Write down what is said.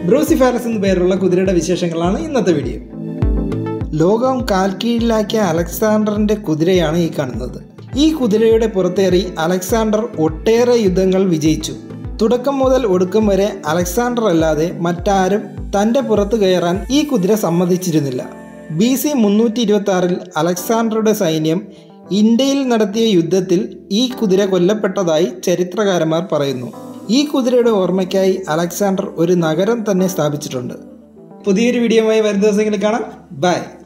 ബ്രൂസിഫാലസ് എന്ന പേരുള്ള കുതിരയുടെ വിശേഷങ്ങളാണ് ഇന്നത്തെ വീഡിയോ ലോകം കാൽക്കീഴിലാക്കിയ അലക്സാണ്ടറിന്റെ കുതിരയാണ് ഈ കാണുന്നത് ഈ കുതിരയുടെ പുറത്തേറി അലക്സാണ്ടർ ഒട്ടേറെ യുദ്ധങ്ങൾ വിജയിച്ചു തുടക്കം മുതൽ ഒടുക്കം വരെ അലക്സാണ്ടർ അല്ലാതെ മറ്റാരും തന്റെ പുറത്ത് കയറാൻ ഈ കുതിര സമ്മതിച്ചിരുന്നില്ല ബി സി മുന്നൂറ്റി ഇരുപത്തി ആറിൽ അലക്സാണ്ടറുടെ സൈന്യം ഇന്ത്യയിൽ നടത്തിയ യുദ്ധത്തിൽ ഈ കുതിര കൊല്ലപ്പെട്ടതായി ചരിത്രകാരന്മാർ പറയുന്നു ഈ കുതിരയുടെ ഓർമ്മയ്ക്കായി അലക്സാണ്ടർ ഒരു നഗരം തന്നെ സ്ഥാപിച്ചിട്ടുണ്ട് പുതിയൊരു വീഡിയോയുമായി വരും ദിവസങ്ങളിൽ കാണാം ബൈ